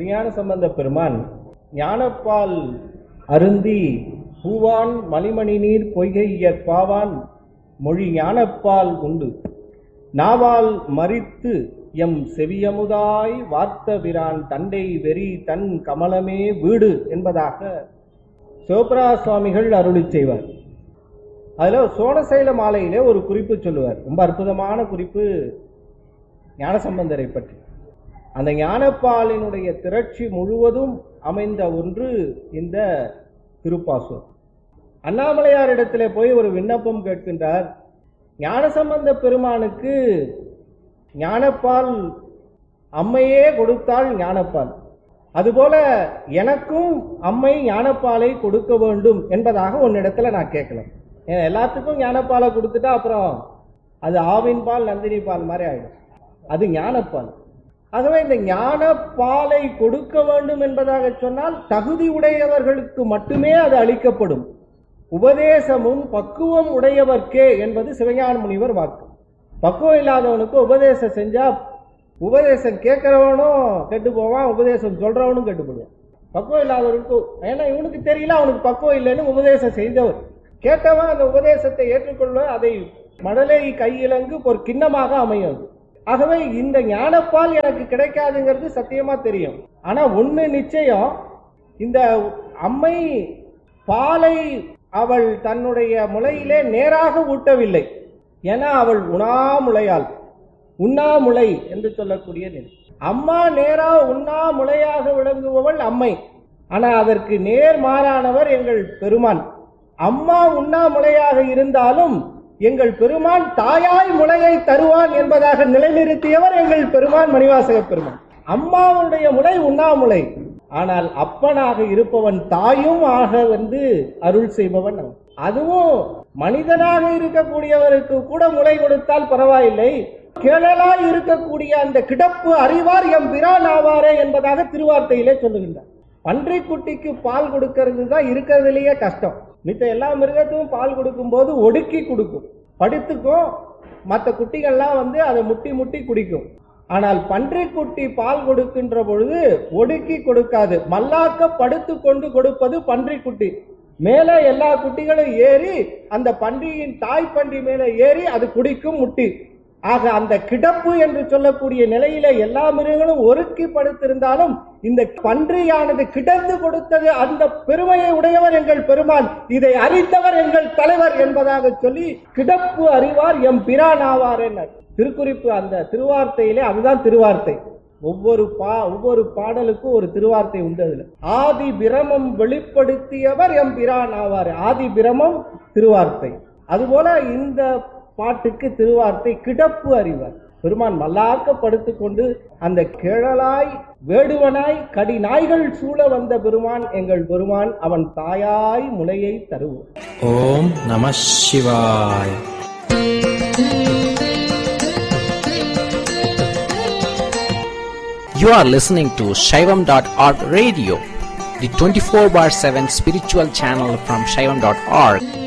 திருஞான சம்பந்த பெருமான் ஞானப்பால் அருந்தி பூவான் மணிமணி நீர் பொய்கை பாவான் மொழி ஞானப்பால் உண்டு நாவால் மறித்து எம் செவியமுதாய் வார்த்த பிரான் தண்டை வெறி தன் கமலமே வீடு என்பதாக சிவபிரா சுவாமிகள் அருளி செய்வார் அதுல சோழசைல மாலையிலே ஒரு குறிப்பு சொல்லுவார் ரொம்ப அற்புதமான குறிப்பு ஞானசம்பந்தரை பற்றி அந்த ஞானப்பாலினுடைய திரட்சி முழுவதும் அமைந்த ஒன்று இந்த திருப்பாசூர் அண்ணாமலையாரிடத்திலே போய் ஒரு விண்ணப்பம் கேட்கின்றார் ஞானசம்பந்த பெருமானுக்கு ஞானப்பால் அம்மையே கொடுத்தாள் ஞானப்பால் அதுபோல எனக்கும் அம்மை ஞானப்பாலை கொடுக்க வேண்டும் என்பதாக உன்னிடத்துல நான் கேட்கலாம் ஏன் எல்லாத்துக்கும் ஞானப்பாலை கொடுத்துட்டா அப்புறம் அது ஆவின் பால் நந்தினி பால் மாதிரி ஆயிடும் அது ஞானப்பால் ஆகவே இந்த ஞானப்பாலை கொடுக்க வேண்டும் என்பதாக சொன்னால் தகுதி உடையவர்களுக்கு மட்டுமே அது அளிக்கப்படும் உபதேசமும் பக்குவம் உடையவர்க்கே என்பது சிவஞான முனிவர் வாக்கு பக்குவம் இல்லாதவனுக்கு உபதேசம் செஞ்சா உபதேசம் கேட்கிறவனும் கெட்டு போவான் உபதேசம் சொல்றவனும் கெட்டு போடுவான் பக்குவம் இல்லாதவனுக்கு ஏன்னா இவனுக்கு தெரியல அவனுக்கு பக்குவம் இல்லைன்னு உபதேசம் செய்தவர் கேட்டவன் அந்த உபதேசத்தை ஏற்றுக்கொள்ள அதை மடலை கையிலங்கு ஒரு கிண்ணமாக அமையும் அது. ஆகவே இந்த ஞானப்பால் எனக்கு கிடைக்காதுங்கிறது சத்தியமா தெரியும் ஆனா ஒண்ணு நிச்சயம் இந்த அம்மை பாலை அவள் தன்னுடைய முளையிலே நேராக ஊட்டவில்லை ஏன்னா அவள் உணாமுளையாள் உண்ணாமுலை என்று சொல்லக்கூடிய நிலை அம்மா நேரா உண்ணாமுலையாக விளங்குபவள் அம்மை ஆனா அதற்கு நேர்மாறானவர் எங்கள் பெருமான் அம்மா உண்ணாமுலையாக இருந்தாலும் எங்கள் பெருமான் தாயாய் முளையை தருவான் என்பதாக நிலைநிறுத்தியவர் எங்கள் பெருமான் மணிவாசக பெருமான் அம்மாவுடைய முளை உண்ணாமுலை ஆனால் அப்பனாக இருப்பவன் தாயும் ஆக வந்து அருள் செய்பவன் அவன் அதுவும் மனிதனாக இருக்கக்கூடியவருக்கு கூட முளை கொடுத்தால் பரவாயில்லை கிழலாய் இருக்கக்கூடிய அந்த கிடப்பு அறிவார் எம் பிரான் ஆவாரே என்பதாக திருவார்த்தையிலே சொல்லுகின்றார் பன்றிக்குட்டிக்கு பால் கொடுக்கிறது தான் இருக்கிறதுலயே கஷ்டம் மித்த எல்லா மிருகத்துக்கும் பால் கொடுக்கும்போது ஒடுக்கி கொடுக்கும் படுத்துக்கும் மற்ற குட்டிகள்லாம் வந்து அதை முட்டி முட்டி குடிக்கும் ஆனால் பன்றிக்குட்டி பால் கொடுக்கின்ற பொழுது ஒடுக்கி கொடுக்காது மல்லாக்க படுத்து கொண்டு கொடுப்பது பன்றிக்குட்டி மேலே எல்லா குட்டிகளும் ஏறி அந்த பன்றியின் தாய் பன்றி மேலே ஏறி அது குடிக்கும் முட்டி ஆக அந்த கிடப்பு என்று சொல்லக்கூடிய நிலையில எல்லா மிருகங்களும் ஒருக்கி படுத்திருந்தாலும் இந்த பன்றியானது கிடந்து கொடுத்தது அந்த பெருமையை உடையவர் எங்கள் பெருமான் இதை அறிந்தவர் எங்கள் தலைவர் என்பதாக சொல்லி கிடப்பு அறிவார் எம் பிரான் ஆவார் என்ன திருக்குறிப்பு அந்த திருவார்த்தையிலே அதுதான் திருவார்த்தை ஒவ்வொரு பா ஒவ்வொரு பாடலுக்கும் ஒரு திருவார்த்தை உண்டு அதுல ஆதி பிரமம் வெளிப்படுத்தியவர் எம் பிரான் ஆவார் ஆதி பிரமம் திருவார்த்தை அதுபோல இந்த பாட்டுக்கு திருவார்த்தை கிடப்பு அறிவார் பெருமான் மல்லாக்க படுத்துக்கொண்டு அந்த கிழலாய் வேடுவனாய் கடி நாய்கள் சூழ வந்த பெருமான் எங்கள் பெருமான் அவன் தாயாய் முலையை தருவோம் ஓம் நம சிவாய் You are listening to Shaivam.org radio, the 24 bar 7 spiritual channel from Shaivam.org.